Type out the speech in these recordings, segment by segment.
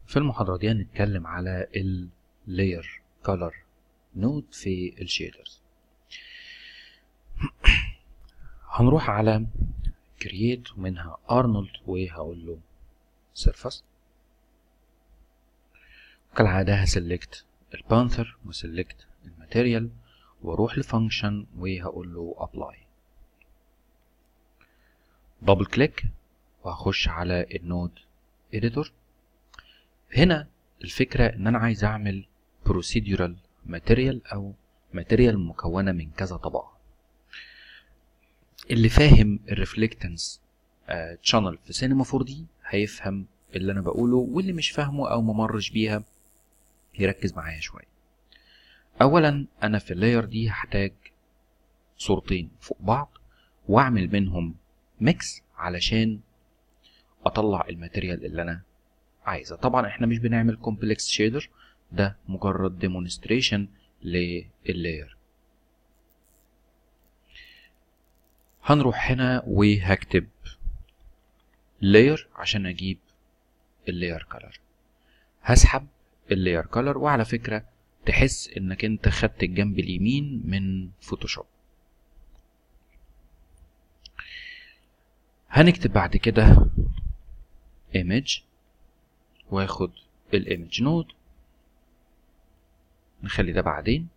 في المحاضرة دي هنتكلم على ال Layer Color Node في الشيدرز هنروح على Create ومنها Arnold وهقول له Surface كالعادة هسلكت البانثر وسلكت الماتيريال واروح لفانكشن وهقول له Apply دبل كليك وهخش على النود اديتور هنا الفكرة ان انا عايز اعمل procedural material او material مكونة من كذا طبقة اللي فاهم الريفلكتنس تشانل في سينما 4 دي هيفهم اللي انا بقوله واللي مش فاهمه او ممرش بيها يركز معايا شوية اولا انا في اللاير دي هحتاج صورتين فوق بعض واعمل منهم ميكس علشان اطلع الماتيريال اللي انا عايزها طبعا احنا مش بنعمل كومبلكس شيدر ده مجرد ديمونستريشن لللاير هنروح هنا وهكتب لاير عشان اجيب اللاير كلر هسحب اللاير كلر وعلى فكرة تحس انك انت خدت الجنب اليمين من فوتوشوب هنكتب بعد كده image واخد الايمج نود نخلي ده بعدين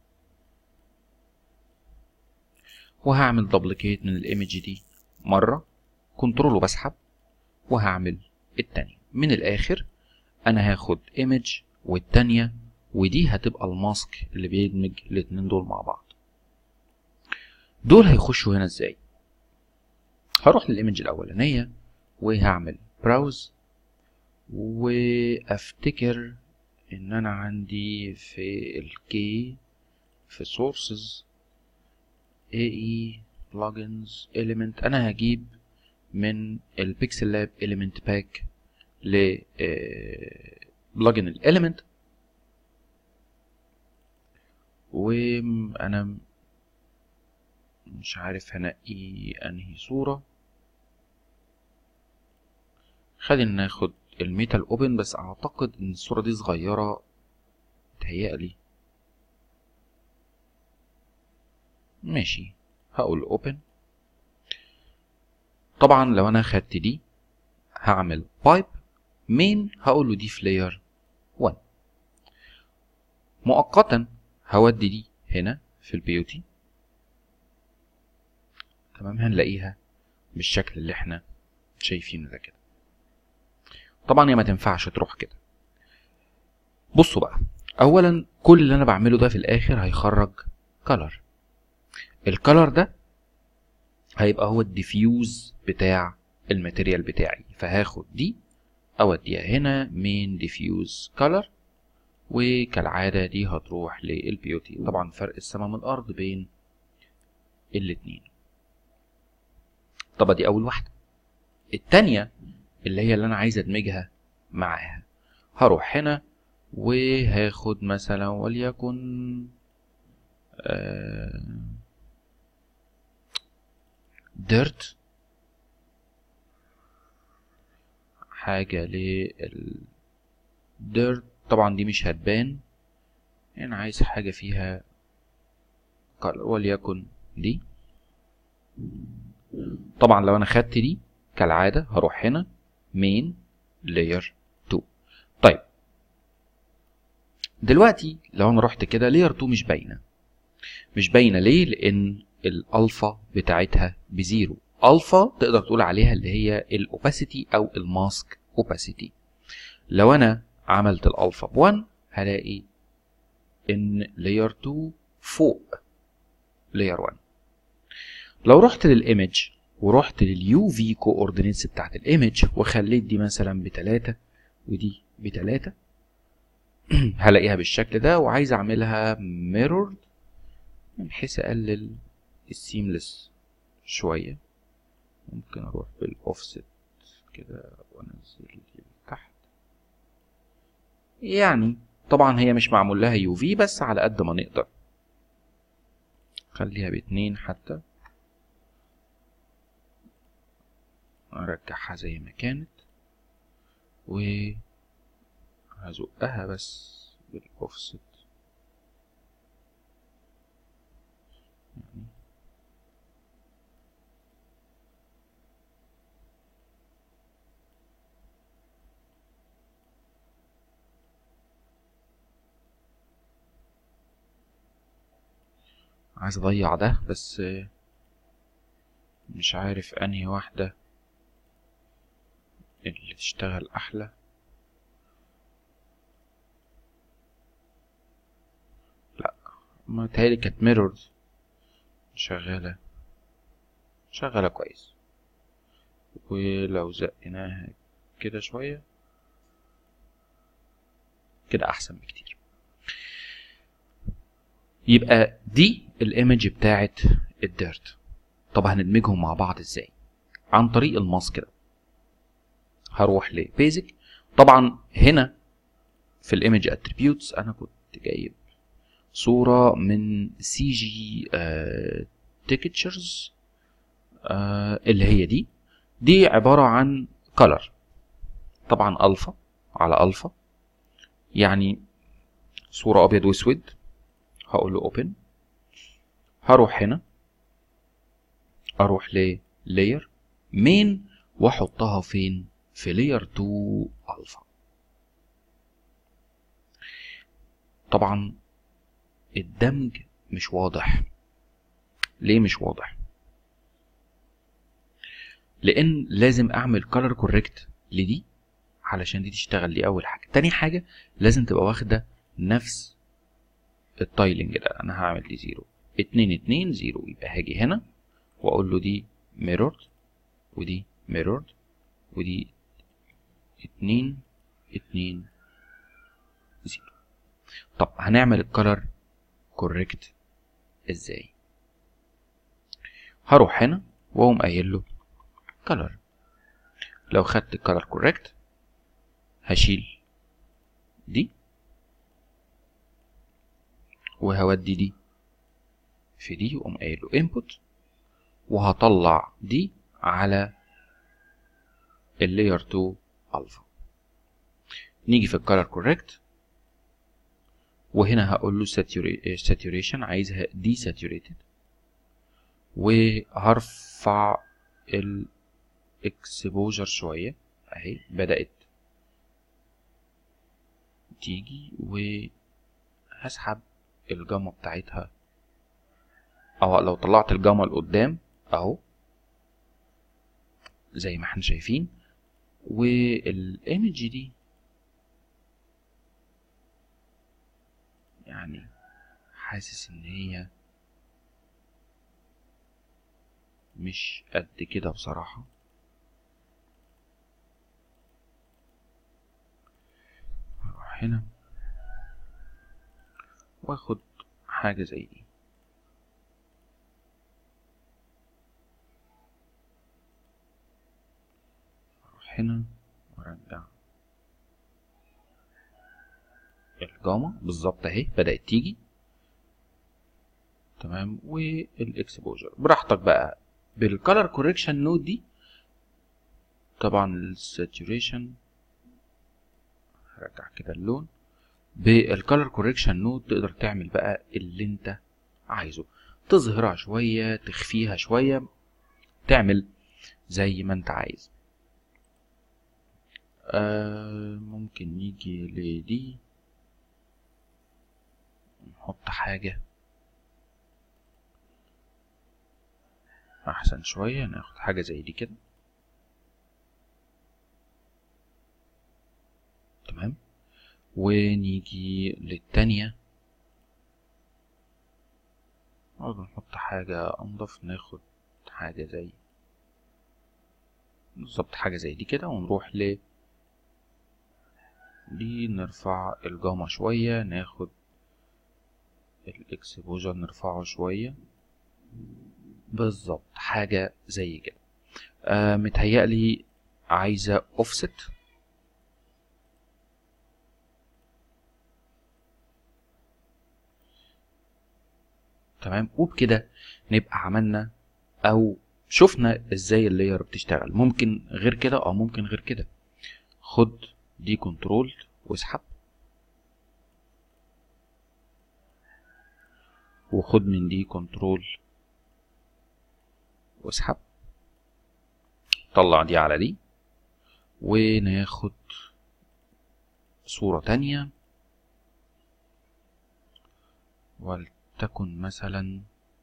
وهعمل دبليكيت من الايمج دي مرة كنترول وبسحب وهعمل التانية من الاخر انا هاخد ايمج والتانية ودي هتبقى الماسك اللي بيدمج الاتنين دول مع بعض دول هيخشوا هنا ازاي هروح للايمج الاولانية وهعمل براوز وافتكر ان انا عندي في الكي في sources ae plugins element انا هجيب من البيكسل لاب element pack ل بلجن الاليمنت وانا مش عارف هنقي انهي صورة خلينا ناخد الميتال اوبن بس اعتقد ان الصورة دي صغيرة تهيألي ماشي هقول اوبن طبعا لو انا خدت دي هعمل بايب مين هقول له دي في لاير 1 مؤقتا هودي دي هنا في البيوتي تمام هنلاقيها بالشكل اللي احنا شايفينه ده كده طبعا هي ما تنفعش تروح كده بصوا بقى اولا كل اللي انا بعمله ده في الاخر هيخرج كلر الكلر ده هيبقى هو الديفيوز بتاع الماتيريال بتاعي فهاخد دي اوديها هنا من ديفيوز كلر وكالعادة دي هتروح للبيوتي طبعا فرق السماء من الارض بين الاتنين طب دي اول واحدة التانية اللي هي اللي انا عايز ادمجها معاها هروح هنا وهاخد مثلا وليكن ديرت حاجة للديرت طبعا دي مش هتبان انا عايز حاجة فيها وليكن دي طبعا لو انا خدت دي كالعادة هروح هنا main layer 2 طيب دلوقتي لو انا رحت كده layer 2 مش باينة مش باينة ليه لان الالفا بتاعتها بزيرو الفا تقدر تقول عليها اللي هي الاوباسيتي او الماسك اوباسيتي لو انا عملت الالفا ب1 هلاقي ان layer 2 فوق layer 1 لو رحت للايمج ورحت لليو في كوردينيتس بتاعت الايمج وخليت دي مثلا بتلاتة ودي بتلاتة هلاقيها بالشكل ده وعايز اعملها ميرورد بحيث اقلل السيملس شوية ممكن اروح بالاوفست كده وانزل دي تحت يعني طبعا هي مش معمول لها يو في بس على قد ما نقدر خليها باتنين حتى ارجعها زي ما كانت و هزقها بس بالاوفست يعني عايز اضيع ده بس مش عارف انهي واحدة اللي تشتغل احلى لا ما تهيألي كانت ميرورز شغالة شغالة كويس ولو زقناها كده شوية كده احسن بكتير يبقى دي الايمج بتاعت الديرت طب هندمجهم مع بعض ازاي عن طريق الماسك ده هروح لبيزك طبعا هنا في الايمج اتريبيوتس انا كنت جايب صورة من سي جي تيكتشرز اللي هي دي دي عبارة عن color طبعا الفا على الفا يعني صورة ابيض واسود هقول له open هروح هنا اروح ل layer main واحطها فين في layer 2 alpha طبعا الدمج مش واضح ليه مش واضح لان لازم اعمل color correct لدي علشان دي تشتغل دي اول حاجه تاني حاجه لازم تبقى واخده نفس التايلنج ده انا هعمل دي زيرو اتنين اتنين زيرو يبقى هاجي هنا واقول له دي mirrored ودي mirrored ودي اتنين اتنين زيرو طب هنعمل الكلر كوريكت ازاي هروح هنا واقوم قايل له color لو خدت الكلر كوريكت هشيل دي وهودي دي في دي واقوم قايل له input وهطلع دي على اللاير 2 الفا نيجي في الكالر كوريكت وهنا هقول له saturation عايزها دي saturated وهرفع الاكسبوجر شوية اهي بدأت تيجي وهسحب الجاما بتاعتها او لو طلعت الجاما لقدام اهو زي ما احنا شايفين والايمج دي يعني حاسس ان هي مش قد كده بصراحة هروح هنا واخد حاجة زي دي اروح هنا وارجع الجاما بالظبط اهي بدأت تيجي تمام والاكسبوجر براحتك بقى بالكالر كوريكشن نود دي طبعا الساتوريشن هرجع كده اللون بالكالر كوريكشن نود تقدر تعمل بقى اللي انت عايزه تظهرها شوية تخفيها شوية تعمل زي ما انت عايز آه ممكن نيجي لدي نحط حاجة أحسن شوية ناخد حاجة زي دي كده تمام ونيجي للتانية برضه نحط حاجة أنضف ناخد حاجة زي بالظبط حاجة زي دي كده ونروح ل دي نرفع الجاما شوية ناخد الاكسبوجر نرفعه شوية بالظبط حاجة زي كده آه متهيألي عايزة اوفست تمام وبكده نبقى عملنا او شفنا ازاي اللاير بتشتغل ممكن غير كده او ممكن غير كده خد دي كنترول واسحب وخد من دي كنترول واسحب طلع دي على دي وناخد صورة تانية ولتكن مثلا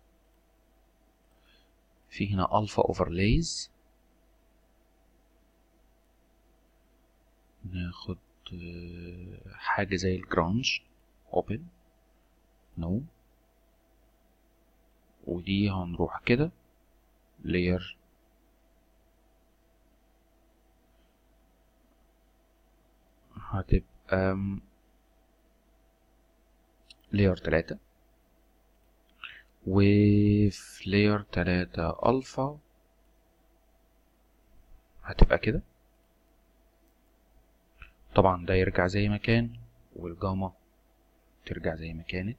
في هنا الفا اوفرلايز ناخد آه، حاجة زي الجرانج اوبن نو ودي هنروح كده layer هتبقى layer تلاتة وفي layer تلاتة الفا هتبقى كده طبعا ده يرجع زي ما كان والجاما ترجع زي ما كانت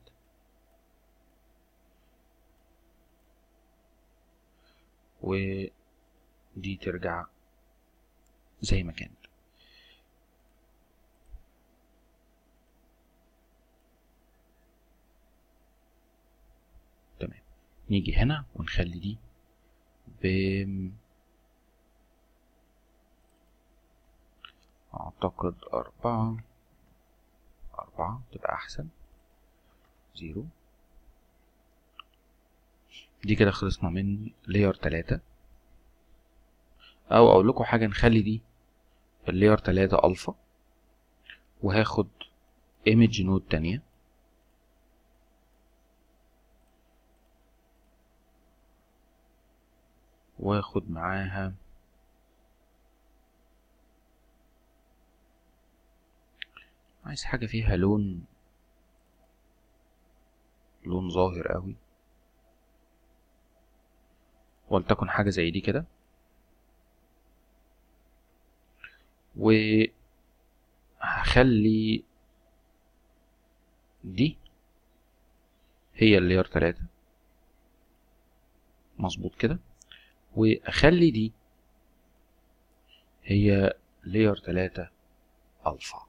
ودي ترجع زي ما كانت تمام نيجي هنا ونخلي دي ب أعتقد أربعة أربعة تبقى أحسن زيرو دي كده خلصنا من لاير تلاتة أو أقول لكم حاجة نخلي دي اللاير تلاتة ألفا وهاخد ايمج نود تانية واخد معاها عايز حاجة فيها لون لون ظاهر قوي ولتكن حاجة زي دي كده وهخلي دي هي اللير تلاتة مظبوط كده واخلي دي هي لير تلاتة الفا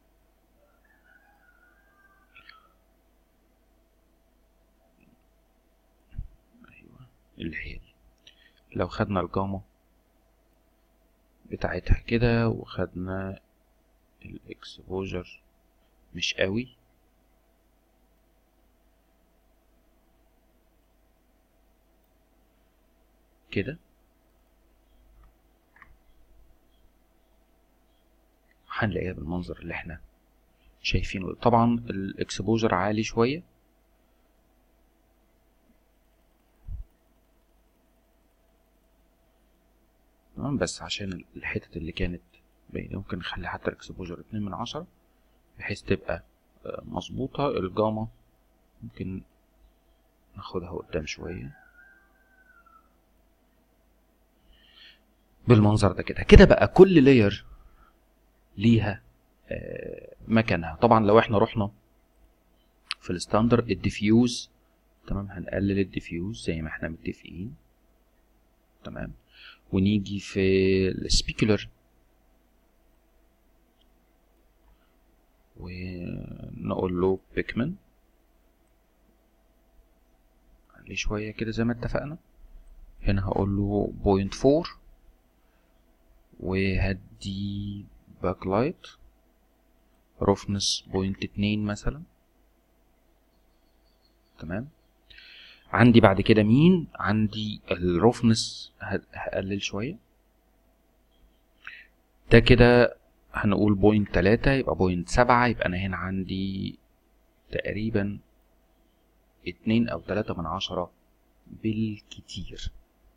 ايوه اللي هي دي لو خدنا الجاما بتاعتها كده وخدنا الاكسبوجر مش قوي كده هنلاقيها بالمنظر اللي احنا شايفينه طبعا الاكسبوجر عالي شويه تمام بس عشان الحتت اللي كانت باينة ممكن نخلي حتى الاكسبوجر اتنين من عشرة بحيث تبقى آه، مظبوطة الجاما ممكن ناخدها قدام شوية بالمنظر ده كده كده بقى كل لاير ليها آه، مكانها طبعا لو احنا رحنا في الستاندر الديفيوز تمام هنقلل الديفيوز زي ما احنا متفقين تمام ونيجي في السبيكولر ونقول له بيكمن عليه شوية كده زي ما اتفقنا هنا هقول له بوينت فور وهدي باك لايت روفنس بوينت اتنين مثلا تمام عندي بعد كده مين عندي الروفنس هقلل شوية ده كده هنقول بوينت تلاتة يبقى بوينت سبعة يبقى أنا هنا عندي تقريبا اتنين أو تلاتة من عشرة بالكتير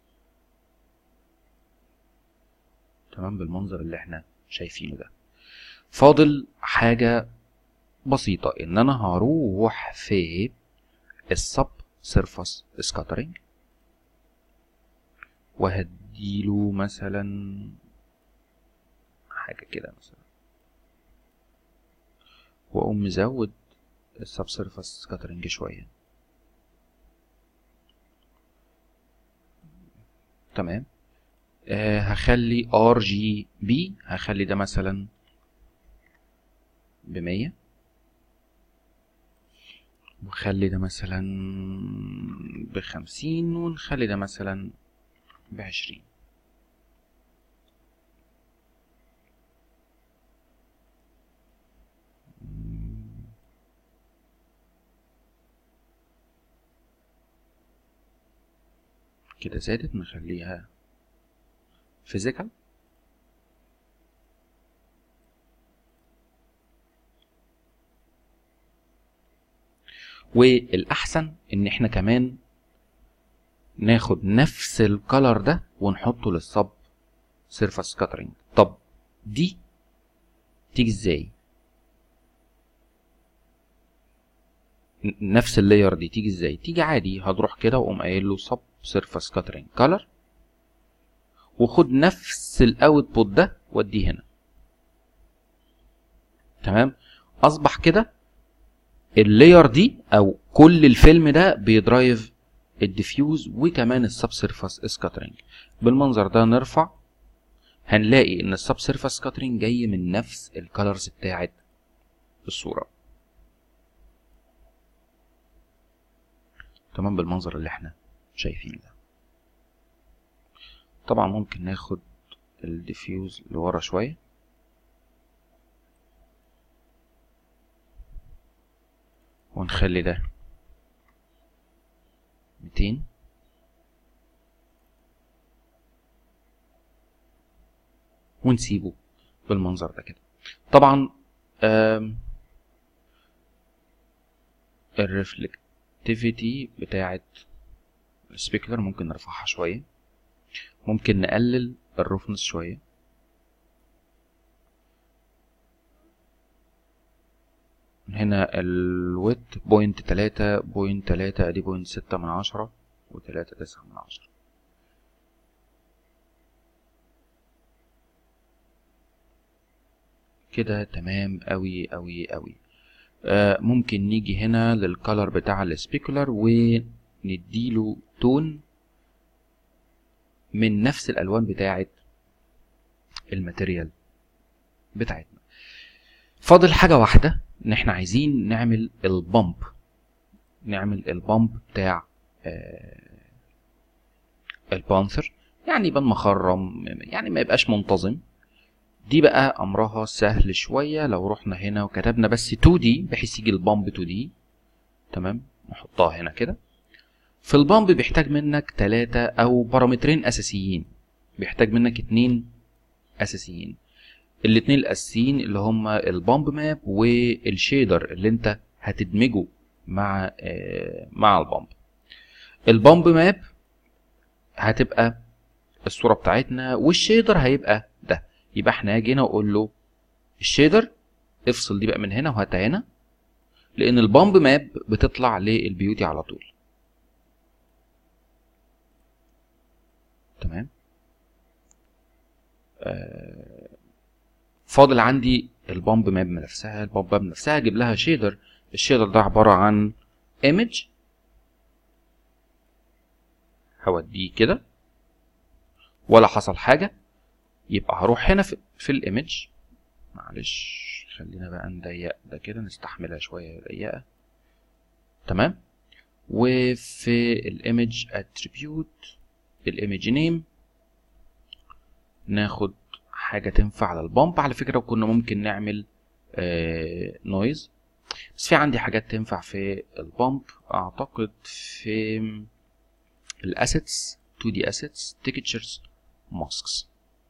تمام بالمنظر اللي احنا شايفينه ده فاضل حاجة بسيطة ان انا هروح في السب سيرفس سكاترينج وهديله مثلا حاجة كده مثلا واقوم مزود السب سيرفس سكاترينج شوية تمام آه هخلي ار جي بي هخلي ده مثلا بمية ونخلي ده مثلا بخمسين ونخلي ده مثلا بعشرين كده زادت نخليها فيزيكال والاحسن ان احنا كمان ناخد نفس الكلر ده ونحطه للصب سيرفاس كاترينج طب دي تيجي ازاي ن- نفس اللاير دي تيجي ازاي تيجي عادي هتروح كده واقوم قايل له صب سيرفاس كاترينج كلر وخد نفس الاوتبوت ده وديه هنا تمام اصبح كده اللاير دي او كل الفيلم ده بيدرايف الديفيوز وكمان السب سيرفاس سكاترينج بالمنظر ده نرفع هنلاقي ان السب سيرفاس سكاترينج جاي من نفس الكالرز بتاعت الصوره تمام بالمنظر اللي احنا شايفينه ده طبعا ممكن ناخد الديفيوز لورا شويه ونخلي ده ميتين ونسيبه بالمنظر ده كده طبعا الريفلكتيفيتي بتاعت السبيكلر ممكن نرفعها شوية ممكن نقلل الروفنس شوية هنا الويت بوينت تلاتة بوينت تلاتة ادي بوينت ستة من عشرة وتلاتة تسعة من عشرة كده تمام أوي أوي أوي آه ممكن نيجي هنا للكالر بتاع السبيكولر ونديله تون من نفس الألوان بتاعة الماتيريال بتاعتنا فاضل حاجة واحدة ان احنا عايزين نعمل البامب نعمل البامب بتاع آه البانثر يعني يبقى مخرم يعني ما يبقاش منتظم دي بقى امرها سهل شوية لو رحنا هنا وكتبنا بس 2 دي بحيث يجي البامب 2 دي تمام نحطها هنا كده في البامب بيحتاج منك ثلاثة او بارامترين اساسيين بيحتاج منك اتنين اساسيين الاتنين الاساسيين اللي هما البامب ماب والشيدر اللي انت هتدمجه مع آه مع البامب البامب ماب هتبقى الصوره بتاعتنا والشيدر هيبقى ده يبقى احنا هاجي هنا واقول له الشيدر افصل دي بقى من هنا وهاتها هنا لان البامب ماب بتطلع للبيوتي على طول تمام آه فاضل عندي البامب ماب نفسها البامب ماب نفسها اجيب لها شيدر الشيدر ده عباره عن ايمج هوديه كده ولا حصل حاجه يبقى هروح هنا في, في الايمج معلش خلينا بقى نضيق ده كده نستحملها شويه ضيقه تمام وفي الايمج اتريبيوت الايمج نيم ناخد حاجة تنفع للبامب على فكرة وكنا ممكن نعمل آه نويز بس في عندي حاجات تنفع في البامب اعتقد في الاسيتس 2 دي اسيتس تيكتشرز ماسكس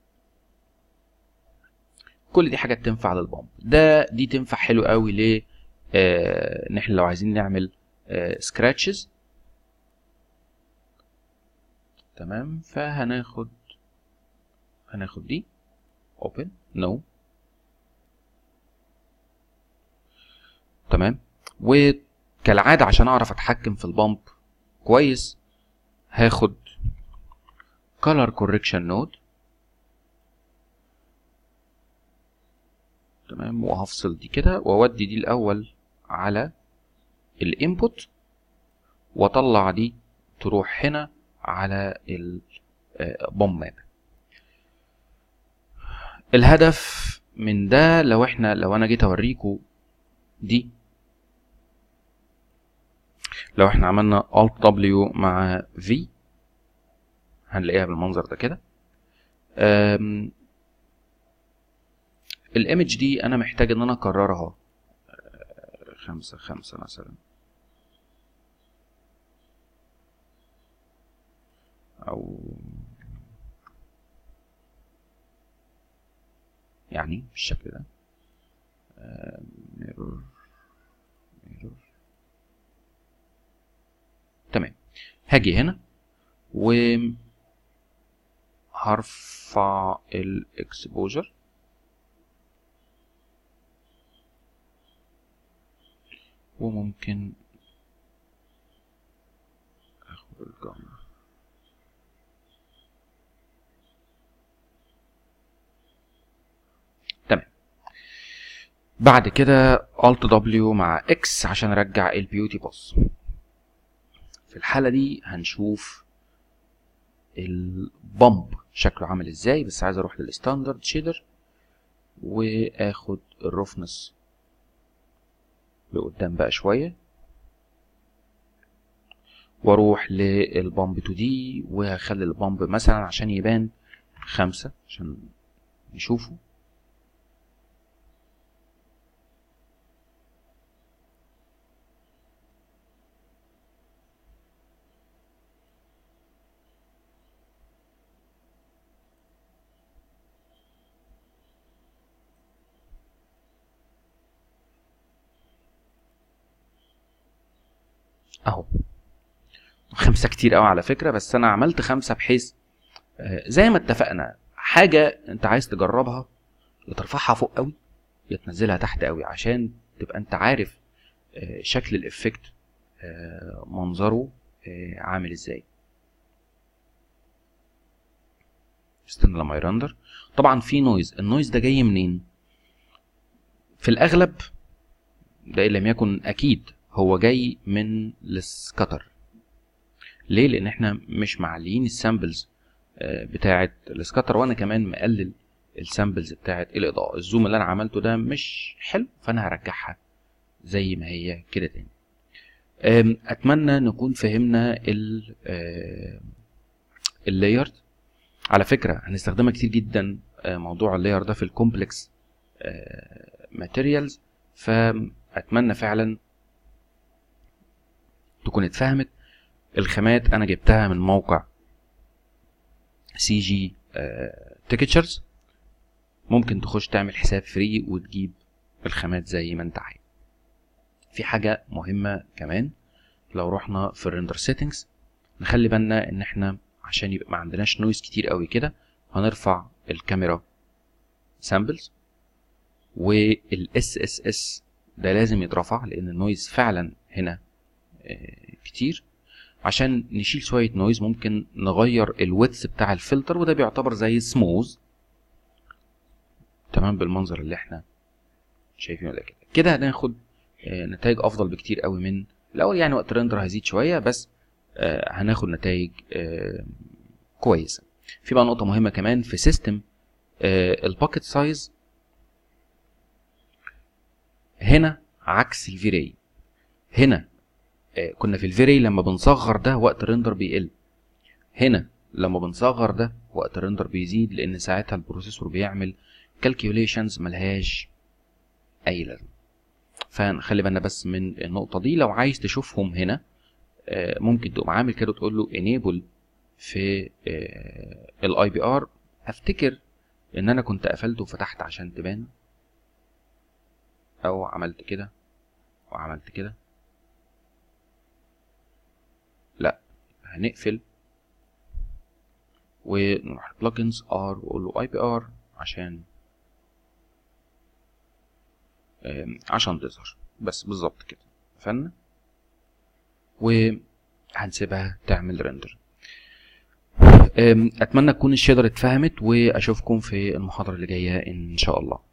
كل دي حاجات تنفع للبامب ده دي تنفع حلو قوي ل آه ان احنا لو عايزين نعمل آه سكراتشز تمام فهناخد هناخد دي open no تمام وكالعادة عشان اعرف اتحكم في البامب كويس هاخد color correction node تمام وهفصل دي كده واودي دي الاول على الانبوت واطلع دي تروح هنا على البوم ماب الهدف من ده لو احنا لو انا جيت اوريكم دي لو احنا عملنا Alt W مع V هنلاقيها بالمنظر ده كده أم، الايمج دي انا محتاج ان انا اكررها أه، خمسة خمسة مثلا او يعني بالشكل ده ميرور ميرور تمام هاجي هنا و هرفع الاكسبوجر وممكن اخد الجامعة تمام بعد كده Alt W مع X عشان ارجع البيوتي بوس في الحالة دي هنشوف البامب شكله عامل ازاي بس عايز اروح للستاندرد شيدر واخد الرفنس لقدام بقى شوية واروح للبامب 2 دي وهخلي البامب مثلا عشان يبان خمسة عشان نشوفه اهو خمسة كتير قوي على فكرة بس انا عملت خمسة بحيث آه، زي ما اتفقنا حاجة انت عايز تجربها يا ترفعها فوق قوي يا تنزلها تحت قوي عشان تبقى انت عارف آه، شكل الافكت آه، منظره آه، عامل ازاي استنى لما يرندر طبعا في نويز النويز ده جاي منين في الاغلب ده ان لم يكن اكيد هو جاي من السكاتر ليه لان احنا مش معلين السامبلز بتاعه السكاتر وانا كمان مقلل السامبلز بتاعه الاضاءه الزوم اللي انا عملته ده مش حلو فانا هرجعها زي ما هي كده تاني أم، اتمنى نكون فهمنا ال اللايرد على فكره هنستخدمها كتير جدا آه، موضوع اللاير ده في الكومبلكس ماتيريالز فاتمنى فعلا تكون اتفهمت الخامات انا جبتها من موقع سي جي تيكتشرز ممكن تخش تعمل حساب فري وتجيب الخامات زي ما انت عايز في حاجة مهمة كمان لو رحنا في الريندر سيتنجز نخلي بالنا ان احنا عشان يبقى ما عندناش نويز كتير قوي كده هنرفع الكاميرا سامبلز والاس اس اس ده لازم يترفع لان النويز فعلا هنا آه، كتير عشان نشيل شوية نويز ممكن نغير الويدث بتاع الفلتر وده بيعتبر زي سموز تمام بالمنظر اللي احنا شايفينه ده كده كده هناخد آه، نتائج افضل بكتير قوي من الاول يعني وقت الريندر هيزيد شويه بس آه، هناخد نتائج آه، كويسه في بقى نقطه مهمه كمان في سيستم الباكت سايز هنا عكس الفيري هنا آه، كنا في الفيري لما بنصغر ده وقت الريندر بيقل هنا لما بنصغر ده وقت الريندر بيزيد لان ساعتها البروسيسور بيعمل كالكيوليشنز ملهاش اي لازمه فنخلي بالنا بس من النقطه دي لو عايز تشوفهم هنا آه، ممكن تقوم عامل كده وتقول له enable في الاي بي ار افتكر ان انا كنت قفلته وفتحت عشان تبان او عملت كده وعملت كده لا هنقفل ونروح بلجنز ار واقول له اي بي ار عشان آم، عشان تظهر بس بالظبط كده قفلنا وهنسيبها تعمل ريندر اتمنى تكون الشيدر اتفهمت واشوفكم في المحاضره اللي جايه ان شاء الله